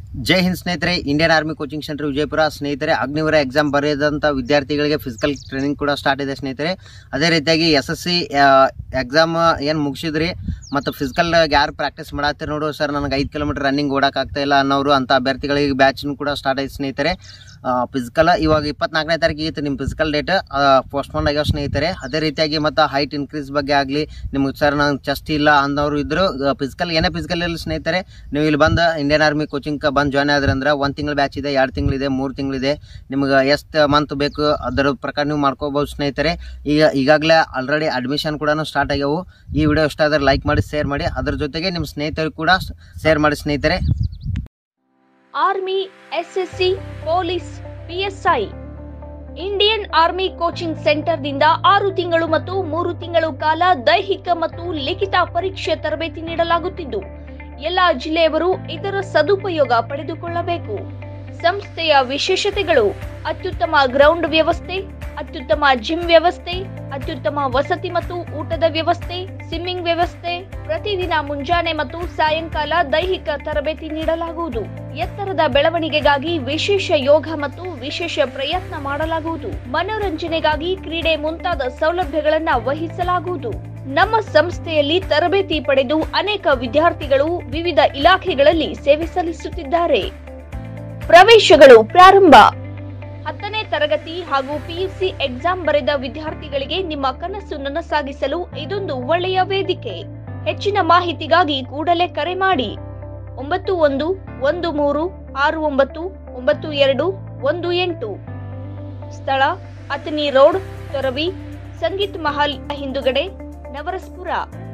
ಜೈ ಹಿಂದ್ ಸ್ನೇಹಿತರೆ Indian army coaching centre Vijayapura ಸ್ನೇಹಿತರೆ Agniveer exam ಬರೆದಂಥ ವಿದ್ಯಾರ್ಥಿಗಳಿಗೆ ಫಿಸಿಕಲ್ ಟ್ರೈನಿಂಗ್ ಕೂಡ ಸ್ಟಾರ್ಟ್ ಇದೆ ಸ್ನೇಹಿತರೆ ಅದೇ ರೀತಿಯಾಗಿ ಎಸ್ ಎಸ್ ಸಿ ಎಕ್ಸಾಮ್ ಏನು ಮುಗಿಸಿದ್ರಿ ಮತ್ತು ಫಿಸಿಕಲ್ ಯಾರು ಪ್ರಾಕ್ಟೀಸ್ ಮಾಡತ್ತೀರಿ ನೋಡು ಸರ್ ನನಗೆ ಐದು ಕಿಲೋಮೀಟರ್ ರನ್ನಿಂಗ್ ಓಡೋಕ್ಕಾಗ್ತಾ ಇಲ್ಲ ಅನ್ನೋರು ಅಂತ ಅಭ್ಯರ್ಥಿಗಳಿಗೆ ಬ್ಯಾಚ್ನು ಕೂಡ ಸ್ಟಾರ್ಟ್ ಆಯ್ತು ಸ್ನೇಹಿತರೆ ಫಿಸಿಕಲ್ ಇವಾಗ ಇಪ್ಪತ್ನಾಲ್ಕನೇ ತಾರೀಕಿಗೆ ಇತ್ತು ನಿಮ್ಮ ಫಿಸಿಕಲ್ ಡೇಟ್ ಪೋಸ್ಟ್ಪೋನ್ ಆಗ್ಯಾವ ಸ್ನೇಹಿತರೆ ಅದೇ ರೀತಿಯಾಗಿ ಮತ್ತು ಹೈಟ್ ಇನ್ಕ್ರೀಸ್ ಬಗ್ಗೆ ಆಗಲಿ ನಿಮ್ಗೆ ಸರ್ ನಂಗೆ ಚೆಸ್ಟ್ ಇಲ್ಲ ಅನ್ನೋರು ಇದ್ರು ಫಿಸಿಕಲ್ ಏನೇ ಫಿಸಿಕಲ್ ಇಲ್ಲ ಸ್ನೇಹಿತರೆ ನೀವು ಇಲ್ಲಿ ಬಂದು ಇಂಡಿಯನ್ ಆರ್ಮಿ ಕೋಚಿಂಗ್ ಬಂದು ಜಾಯ್ನ್ ಆದ್ರಿ ಅಂದ್ರೆ ಒಂದು ತಿಂಗಳ ಬ್ಯಾಚ್ ಇದೆ ಎರಡು ತಿಂಗಳಿದೆ ಮೂರು ತಿಂಗಳಿದೆ ನಿಮ್ಗೆ ಎಷ್ಟು ಮಂತ್ ಬೇಕು ಅದರ ಪ್ರಕಾರ ನೀವು ಮಾಡ್ಕೋಬಹುದು ಸ್ನೇಹಿತರೆ ಈಗ ಈಗಾಗಲೇ ಆಲ್ರೆಡಿ ಅಡ್ಮಿಷನ್ ಕೂಡ ಸ್ಟಾರ್ಟ್ ಆಗ್ಯಾವು ಈ ವಿಡಿಯೋ ಇಷ್ಟ ಆದರೆ ಲೈಕ್ ಮಾಡಿ ಶೇರ್ ಮಾಡಿ ಅದ್ರ ಜೊತೆಗೆ ನಿಮ್ಮ ಸ್ನೇಹಿತರು ಕೂಡ ಶೇರ್ ಮಾಡಿ ಸ್ನೇಹಿತರೆ army SSC police PSI Indian army coaching ಸೆಂಟರ್ದಿಂದ ಆರು ತಿಂಗಳು ಮತ್ತು ಮೂರು ತಿಂಗಳು ಕಾಲ ದೈಹಿಕ ಮತ್ತು ಲಿಖಿತ ಪರೀಕ್ಷೆ ತರಬೇತಿ ನೀಡಲಾಗುತ್ತಿದ್ದು ಎಲ್ಲ ಜಿಲ್ಲೆಯವರು ಇದರ ಸದುಪಯೋಗ ಪಡೆದುಕೊಳ್ಳಬೇಕು ಸಂಸ್ಥೆಯ ವಿಶೇಷತೆಗಳು ಅತ್ಯುತ್ತಮ ಗ್ರೌಂಡ್ ವ್ಯವಸ್ಥೆ ಅತ್ಯುತ್ತಮ ಜಿಮ್ ವ್ಯವಸ್ಥೆ ಅತ್ಯುತ್ತಮ ವಸತಿ ಮತ್ತು ಊಟದ ವ್ಯವಸ್ಥೆ ಸ್ವಿಮ್ಮಿಂಗ್ ವ್ಯವಸ್ಥೆ ಪ್ರತಿದಿನ ಮುಂಜಾನೆ ಮತ್ತು ಸಾಯಂಕಾಲ ದೈಹಿಕ ತರಬೇತಿ ನೀಡಲಾಗುವುದು ಎತ್ತರದ ಬೆಳವಣಿಗೆಗಾಗಿ ವಿಶೇಷ ಯೋಗ ಮತ್ತು ವಿಶೇಷ ಪ್ರಯತ್ನ ಮಾಡಲಾಗುವುದು ಮನೋರಂಜನೆಗಾಗಿ ಕ್ರೀಡೆ ಮುಂತಾದ ಸೌಲಭ್ಯಗಳನ್ನ ವಹಿಸಲಾಗುವುದು ನಮ್ಮ ಸಂಸ್ಥೆಯಲ್ಲಿ ತರಬೇತಿ ಪಡೆದು ಅನೇಕ ವಿದ್ಯಾರ್ಥಿಗಳು ವಿವಿಧ ಇಲಾಖೆಗಳಲ್ಲಿ ಸೇವೆ ಸಲ್ಲಿಸುತ್ತಿದ್ದಾರೆ ಪ್ರವೇಶಗಳು ಪ್ರಾರಂಭ ಹತ್ತನೇ ತರಗತಿ ಹಾಗೂ ಪಿಯುಸಿ ಎಕ್ಸಾಮ್ ಬರೆದ ವಿದ್ಯಾರ್ಥಿಗಳಿಗೆ ನಿಮ್ಮ ಕನಸು ನನಸಾಗಿಸಲು ಇದೊಂದು ಒಳ್ಳೆಯ ವೇದಿಕೆ ಹೆಚ್ಚಿನ ಮಾಹಿತಿಗಾಗಿ ಕೂಡಲೇ ಕರೆ ಮಾಡಿ ಒಂಬತ್ತು ಒಂದು ಒಂದು ಮೂರು ಆರು ಒಂಬತ್ತು ಒಂಬತ್ತು ಎರಡು ಒಂದು ಎಂಟು ಸ್ಥಳ ಅತನಿ ರೋಡ್ ತೊರವಿ ಸಂಗೀತ್ ಮಹಲ್ ಹಿಂದುಗಡೆ ನವರಸ್ಪುರ